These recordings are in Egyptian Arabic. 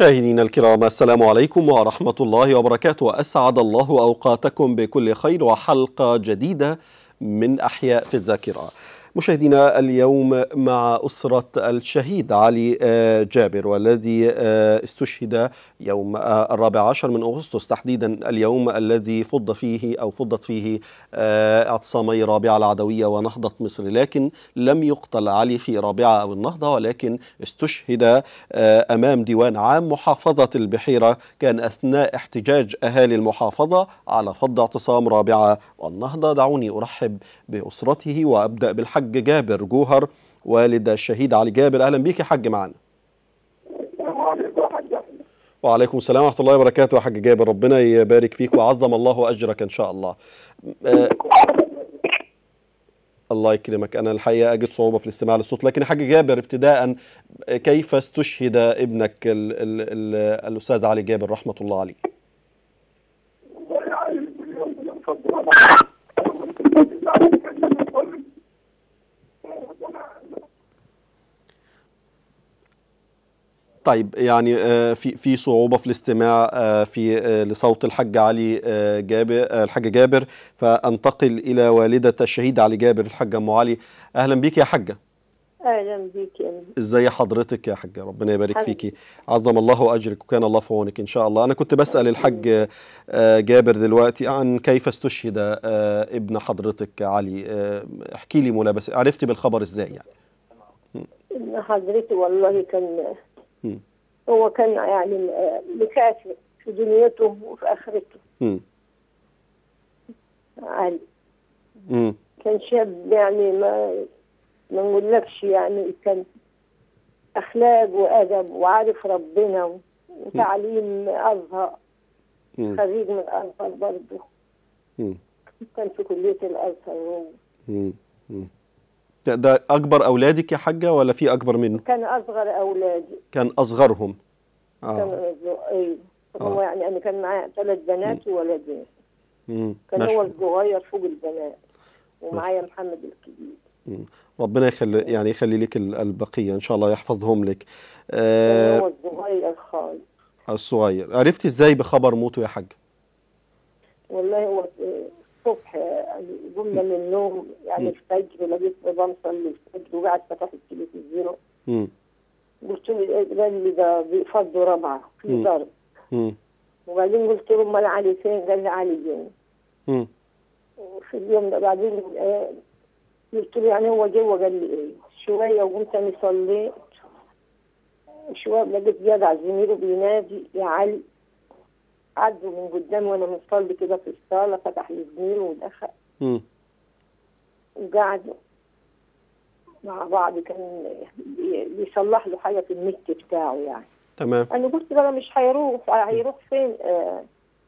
مشاهدينا الكرام السلام عليكم ورحمة الله وبركاته أسعد الله أوقاتكم بكل خير وحلقة جديدة من أحياء في الذاكرة مشاهدينا اليوم مع أسرة الشهيد علي جابر والذي استشهد يوم الرابع عشر من أغسطس تحديدا اليوم الذي فض فيه أو فضت فيه اعتصامي رابعة العدوية ونهضة مصر لكن لم يقتل علي في رابعة أو النهضة ولكن استشهد أمام ديوان عام محافظة البحيرة كان أثناء احتجاج أهالي المحافظة على فض اعتصام رابعة والنهضة دعوني أرحب بأسرته وأبدأ بالحج الحاج جابر جوهر والد الشهيد علي جابر اهلا بيك يا حاج معانا وعليكم السلام ورحمه الله وبركاته يا حاج جابر ربنا يبارك فيك وعظم الله اجرك ان شاء الله آه الله يكرمك انا الحقيقه اجد صعوبه في الاستماع للصوت لكن يا حاج جابر ابتداء كيف استشهد ابنك ال ال ال الاستاذ علي جابر رحمه الله عليه طيب يعني في في صعوبه في الاستماع في لصوت الحاج علي جابر الحاج جابر فانتقل الى والده الشهيد علي جابر الحاجه ام علي اهلا بيك يا حاجه اهلا بيك يا ازي حضرتك يا حاجه ربنا يبارك فيكي عظم الله اجرك وكان الله في عونك ان شاء الله انا كنت بسال الحاج جابر دلوقتي عن كيف استشهد ابن حضرتك علي احكي لي ملابس عرفتي بالخبر ازاي يعني ابن حضرتي والله كان هو كان يعني مكافئ في دنيته وفي اخرته مم. علي مم. كان شاب يعني ما ما نقولكش يعني كان اخلاق وادب وعارف ربنا وتعليم ازهر مم. خريج من الازهر برضه مم. كان في كليه الازهر هو مم. مم. ده- ده اكبر اولادك يا حاجه ولا في اكبر منه كان اصغر اولادي كان اصغرهم كان اه ايوه هو آه. يعني انا كان معاه ثلاث بنات وولدين مم. كان ماشي. هو الصغير فوق البنات ومعايا محمد الكبير مم. ربنا يخلي يعني يخلي لك ال- البقيه ان شاء الله يحفظهم لك كان آه هو الصغير خالص الصغير عرفتي ازاي بخبر موته يا حاج والله هو الصبح يعني قمنا من النوم يعني الفجر لقيت بابا مصلي الفجر وقعد فتح التلفزيون مم. قلت له قال لي ده بيفضوا ربعه في مم. ضرب مم. وبعدين قلت له امال علي فين؟ قال لي علي جن مم. وفي اليوم ده بعدين آه، قلت له يعني هو جوه قال لي ايه شويه وقمت انا صليت شويه لقيت جدع زميله بينادي يا علي عدوا من قدامي وانا مصلي كده في الصاله فتح لي زميله ودخل مم. وقعدوا مع بعض كان بي- بيصلح له حاجه في النت بتاعه يعني تمام انا قلت بقى مش هيروح هيروح فين آه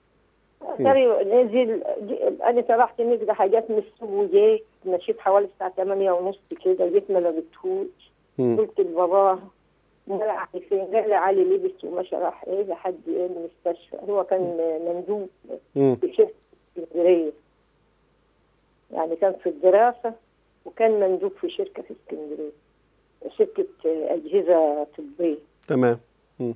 ترى نزل جي- انا طلعت نجد حاجات من السوق وجيت مشيت حوالي الساعه 8 ونص كده جيت ما لقيتهوش مم. قلت لباباه امال علي فين؟ قال لي علي لبس ومشى راح ايه لحد ايه المستشفى هو كان مندوب مم. في شركه اسكندريه يعني كان في الدراسه وكان مندوب في شركه في اسكندريه شركه اجهزه طبيه تمام مم.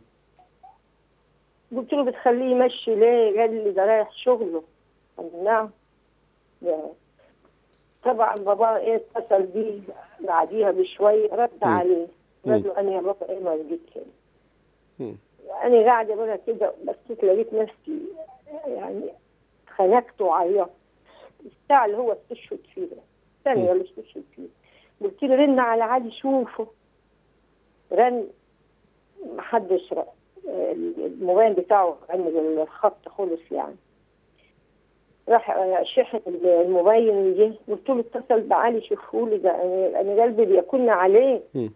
قلت له بتخليه يمشي ليه؟ قال لي ده رايح شغله قلت له نعم يا- طبعا بابا ايه اتصل بيه بعديها بشويه رد مم. عليه مم. قال له انا يا بابا ايه ما جيت هنا مم. انا قاعده بقى كده بس لقيت نفسي يعني خنقت وعيطت الساعه اللي هو استشهد فيها الثانيه اللي استشهد فيها قلت له رن على علي شوفه رن محدش رأى الموبايل بتاعه عمل الخط خلص يعني راح شحن الموبايل وجه قلت له اتصل بعلي شوفه لي ده انا أنا قلبي بياكلنا عليه مم.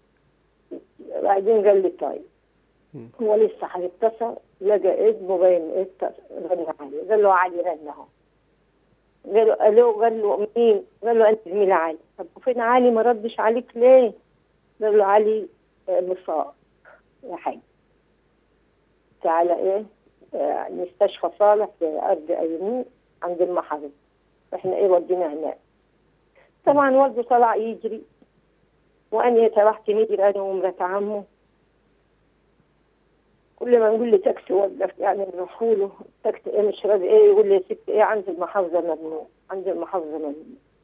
بعدين قال لي طيب مم. هو لسه هيتصل لقى ايه موبايل اتصل رن عليه قال له علي رن اهو قال له الو قال له مين؟ قال له انت زميل علي طب وفين علي ما ردش عليك ليه؟ قال له علي آه، مصاب يا حاج تعالى ايه آه، مستشفى صالح في ارض ايمون عند المحرم احنا ايه ودينا هناك طبعا والده طلع يجري وانا طلعت نجري انا ومرات عمه كل ما نقول لي تاكسي وقف يعني نروح له تاكسي ايه مش راضي ايه يقول لي يا ست ايه عند المحافظه ممنوع عند المحافظه ممنوع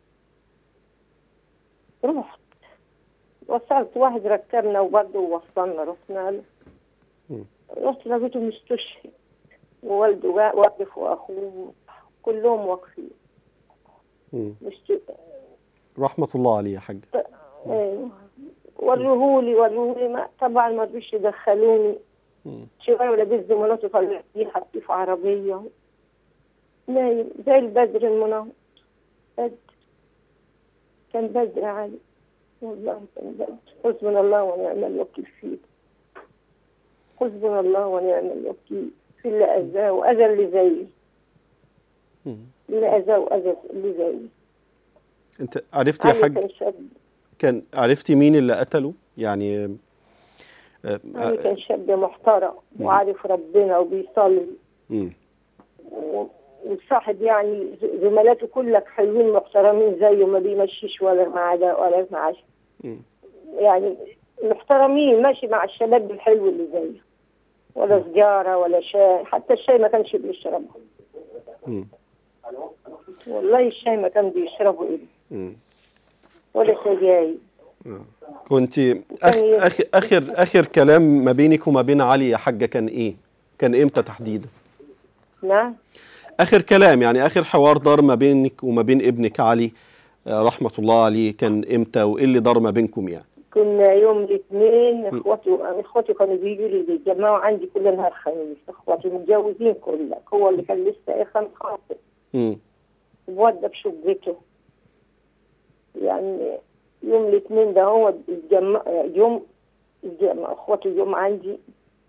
رحت وصلت واحد ركبنا وبرضه وصلنا رحنا له مم. رحت لقيته مستشفى ووالده وا- واقف واخوه كلهم واقفين مم. مش رحمة الله عليه يا حاج ايوه وروهولي وروهولي ما طبعا ما رضوش يدخلوني مم. شوية ولبس زملاته طلعتيه حطيه في عربية نايم زي البدر المنور بدر كان بدر عالي والله كان بدر حسبنا الله ونعم الوكيل فيه حسبنا الله ونعم الوكيل في اللي أذاه وأذى اللي زيه مم. اللي أذاه وأذى اللي زيه انت عرفتي يا علي حاج كان شاب كان عرفتي مين اللي قتله يعني آه، علي كان شاب محترم وعارف ربنا وبيصلي مم. و- وصاحب يعني ز- زملاته كلك حلوين محترمين زيه ما بيمشيش ولا مع ده ولا مع ش- مم. يعني محترمين ماشي مع الشباب الحلو اللي زيه ولا سجارة ولا شاي حتى الشاي ما كانش بيشربه مم. والله الشاي ما كان بيشربه إيه مم. ولا سجاير كنت أخ... كان ي- أخ... اخر اخر كلام ما بينك وما بين علي يا حاجه كان ايه كان امتى تحديدا نعم اخر كلام يعني اخر حوار دار ما بينك وما بين ابنك علي آه، رحمه الله عليه كان امتى وايه اللي دار ما بينكم يعني كنا يوم الاثنين اخواتي اخواتي كانوا بيجوا لي بيتجمعوا عندي كل نهار خميس اخواتي متجوزين كلك هو اللي كان لسه ايه خمس خاطب مم. وودى بشقته يعني يوم الاثنين ده هو الجمع يوم الجمع اخواتي يوم عندي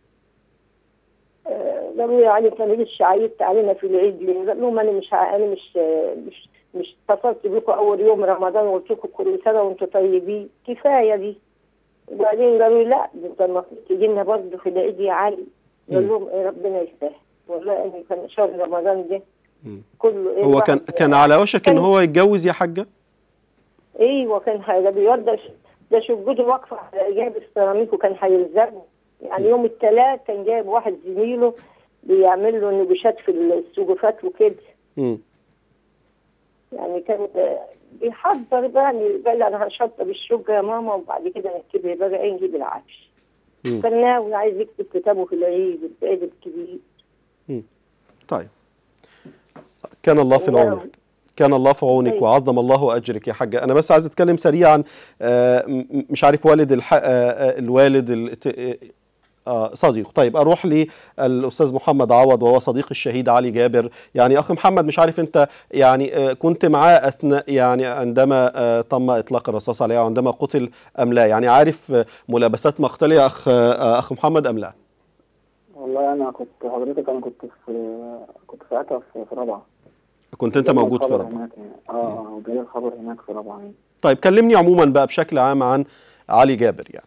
آه، قالوا لي علي انت لسه عيدت علينا في العيد ليه؟ قال لهم انا مش ع- انا مش مش مش اتصلت بكم اول يوم رمضان وقلت لكم كل سنه وانتم طيبين كفايه دي وبعدين قالوا لي لا ده انت المفروض تجي لنا برضه في العيد يا علي قال لهم ايه ربنا يسهل والله انا كان شهر رمضان ده مم. كله إيه هو الواحد كان كان على وشك ان كان- هو يتجوز يا حاجه ايوه كان هي- بيودى ش- ده شقته واقفه على جايب السيراميك وكان هيلزمه يعني يوم الثلاث كان جايب واحد زميله بيعمل له نبوشات في السقوفات وكده مم. يعني كان آه، بيحضر بقى يعني قال لي انا هشطب الشقه يا ماما وبعد كده نكتبها بقى ايه نجيب العفش مم. كان ناوي عايز يكتب كتابه في العيد العيد الكبير طيب كان الله في العون كان الله في عونك أيوة. وعظم الله اجرك يا حاجه انا بس عايز اتكلم سريعا آه، م- مش عارف والد الح... آه، آه، الوالد ال... ت- آه، صديق طيب اروح للاستاذ محمد عوض وهو صديق الشهيد علي جابر يعني اخ محمد مش عارف انت يعني آه، كنت معاه اثناء يعني عندما آه، تم اطلاق الرصاص عليه وعندما قتل ام لا يعني عارف آه، ملابسات مقتله يا اخ آه، اخ محمد ام لا والله انا كنت حضرتك انا كنت في كنت ساعتها في في رابعه كنت انت جالي موجود في الخبر رابعه هناك يعني. اه اه وجالي الخبر هناك في رابعه يعني. طيب كلمني عموما بقى بشكل عام عن علي جابر يعني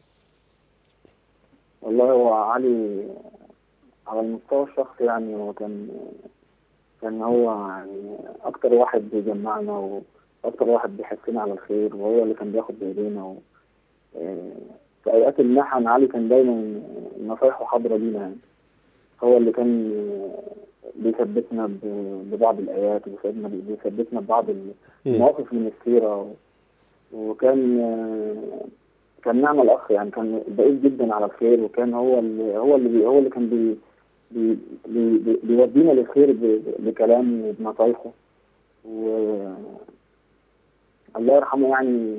والله هو علي على المستوى الشخصي يعني هو كان كان هو يعني اكتر واحد بيجمعنا واكتر واحد بيحسنا على الخير وهو اللي كان بياخد بايدينا و... آه، في اوقات المحن علي كان دايما نصايحه حاضره لينا يعني هو اللي كان بيثبتنا ب- ببعض الايات وبيثبتنا بيثبتنا ببعض المواقف من السيره وكان كان نعم الاخ يعني كان بعيد جدا على الخير وكان هو اللي هو اللي بي هو اللي كان بي بي بي بي بيودينا للخير ب- ب- بكلامه وبنصايحه و الله يرحمه يعني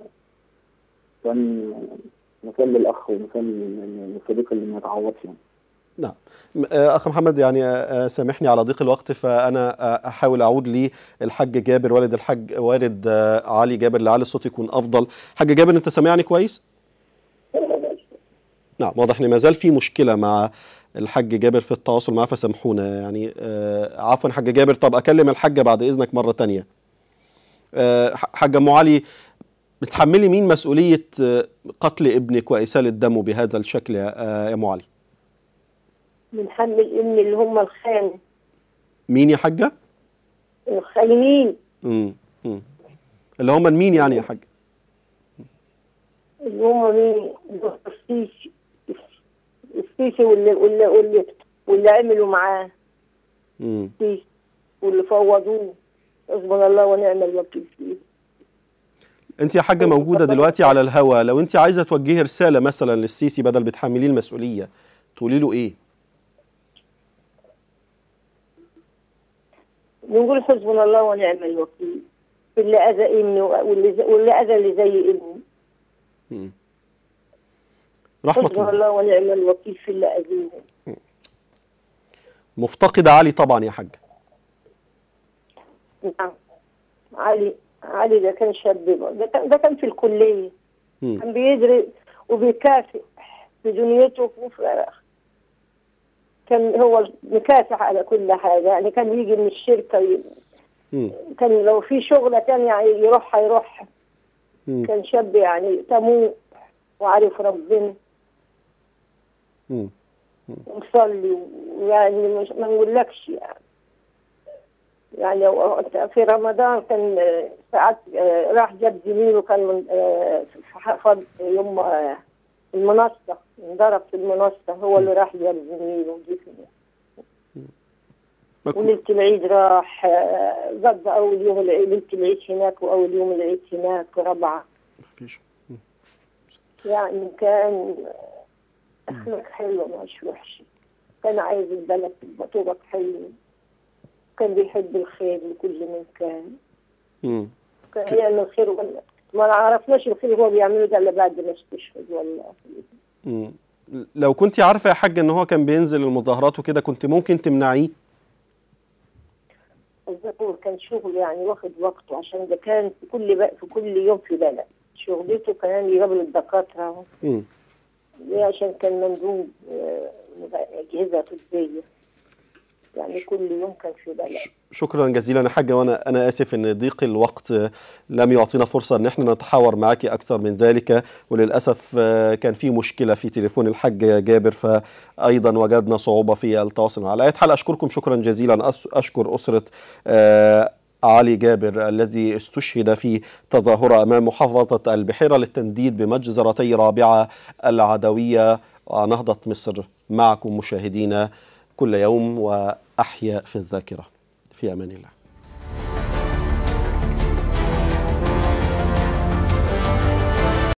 كان مثال للاخ ومثال للصديق اللي ما يتعوضش يعني نعم م- آه، اخ محمد يعني آه، آه، سامحني على ضيق الوقت فانا آه، احاول اعود للحاج جابر والد الحاج والد آه، علي جابر لعل الصوت يكون افضل حاج جابر انت سامعني كويس نعم واضح ان ما زال في مشكله مع الحاج جابر في التواصل معاه فسامحونا يعني آه، عفوا حاج جابر طب اكلم الحاجه بعد اذنك مره تانية آه، ح- حاجه ام علي بتحملي مين مسؤوليه آه، قتل ابنك واساله دمه بهذا الشكل يا آه، يا ام علي بنحمل ابني اللي هم الخان مين يا حاجه الخاينين امم امم اللي هم مين يعني يا حاج اللي هم مين السيسي السيسي واللي واللي واللي, واللي عملوا معاه مم. السيسي واللي فوضوه حسبنا الله ونعم الوكيل فيه انت يا حاجه موجوده دلوقتي على الهوا لو انت عايزه توجهي رساله مثلا للسيسي بدل بتحمليه المسؤوليه تقولي له ايه بنقول حسبنا الله ونعم الوكيل في اللي اذى ابني واللي زي- واللي اذى اللي زي ابني مم. رحمه حسبنا الله الله ونعم الوكيل في اللي اذيهم مفتقده علي طبعا يا حاجه نعم علي علي ده كان شاب ده كان ده كان في الكليه مم. كان بيدرس وبيكافئ في دنيته وفي كان هو مكافح على كل حاجه يعني كان يجي من الشركه ي- مم. كان لو في شغله تانية يروحها يروحها مم. كان شاب يعني تموت وعارف ربنا مم. ومصلي ويعني مش ما نقولكش يعني يعني هو في رمضان كان آه، ساعات آه، راح جاب زميله كان من آه، في حفظ يوم آه، المنصة انضرب في المنصة هو اللي راح جاب زميله وجه ما كو- وليلة العيد راح آه، قضى أول يوم العيد ليلة العيد هناك وأول يوم العيد هناك ربعة مفيش يعني كان أخلاق حلوة مش وحشة كان عايز البلد تبقى طرق حلوة كان بيحب الخير لكل من كان مم. كان يعمل خير ولا ما عرفناش الخير هو بيعمله ده إلا بعد ما استشهد والله مم. لو كنت عارفه يا حاجه ان هو كان بينزل المظاهرات وكده كنت ممكن تمنعيه الزبور كان شغل يعني واخد وقته عشان ده كان في كل بق... في كل يوم في بلد شغلته كان يقابل الدكاترة مم. ليه عشان كان مندوب آه، أجهزة طبية يعني كل يوم كان في بلد شكرا جزيلا يا حاجه وانا انا اسف ان ضيق الوقت آه، لم يعطينا فرصه ان احنا نتحاور معك اكثر من ذلك وللاسف آه، كان في مشكله في تليفون الحاج جابر فايضا وجدنا صعوبه في التواصل على اي حال اشكركم شكرا جزيلا أس- اشكر اسره آه، علي جابر الذي استشهد في تظاهرة أمام محافظة البحيرة للتنديد بمجزرتي رابعة العدوية ونهضة مصر معكم مشاهدينا كل يوم وأحيا في الذاكرة في أمان الله